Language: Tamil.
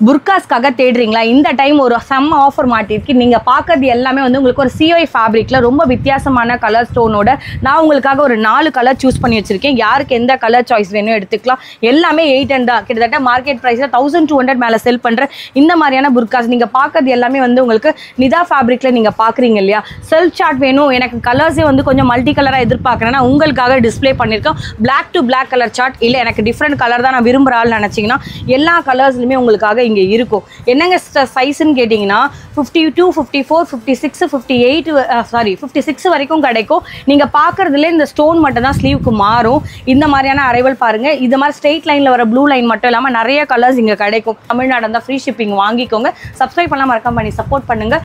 புர்காஸ்க்காக தேடுறீங்களா இந்த டைம் ஒரு செம்ம ஆஃபர் மாட்டிருக்கு நீங்கள் பார்க்கறது எல்லாமே வந்து உங்களுக்கு ஒரு சிஓஐ ஃபேப்ரிக்கில் ரொம்ப வித்தியாசமான கலர் ஸ்டோனோட நான் உங்களுக்காக ஒரு நாலு கலர் சூஸ் பண்ணி வச்சிருக்கேன் யாருக்கு எந்த கலர் சாய்ஸ் வேணும் எடுத்துக்கலாம் எல்லாமே எயிட் ஹண்ட் தான் கிட்டத்தட்ட மார்க்கெட் ப்ரைஸில் தௌசண்ட் டூ ஹண்ட்ரட் மேலே செல் பண்ணுற இந்த மாதிரியான புர்காஸ் நீங்கள் பார்க்கறது எல்லாமே வந்து உங்களுக்கு நிதா ஃபேப்ரிக்கில் நீங்கள் பார்க்குறீங்க இல்லையா செல்ஃப் சார்ட் வேணும் எனக்கு கலர்ஸே வந்து கொஞ்சம் மல்டி கலராக எதிர்பார்க்குறேன்னா உங்களுக்காக டிஸ்ப்ளே பண்ணியிருக்கோம் black to black colour chart இல்லை எனக்கு டிஃப்ரெண்ட் கலர் தான் நான் விரும்புகிற ஆள் நினச்சிங்கன்னா எல்லா கலர்ஸ்லையுமே உங்களுக்காக இங்கே இருக்கும் என்னங்க சைஸ்ன்னு கேட்டிங்கன்னா fifty two fifty four fifty six fifty eight sari fifty six வரைக்கும் கிடைக்கும் நீங்கள் பார்க்குறதுல இந்த ஸ்டோன் மட்டும் தான் ஸ்லீவுக்கு மாறும் இந்த மாதிரியான அரைவல் பாருங்கள் இது மாதிரி ஸ்ட்ரெயிட் லைனில் வர ப்ளூ லைன் மட்டும் இல்லாமல் நிறைய கலர்ஸ் இங்கே கிடைக்கும் தமிழ்நாடு இருந்தால் ஃப்ரீ ஷிப்பிங் வாங்கிக்கோங்க சப்ஸ்கிரைப் பண்ணலாம் மறக்காம பண்ணி சப்போர்ட் பண்ணுங்கள்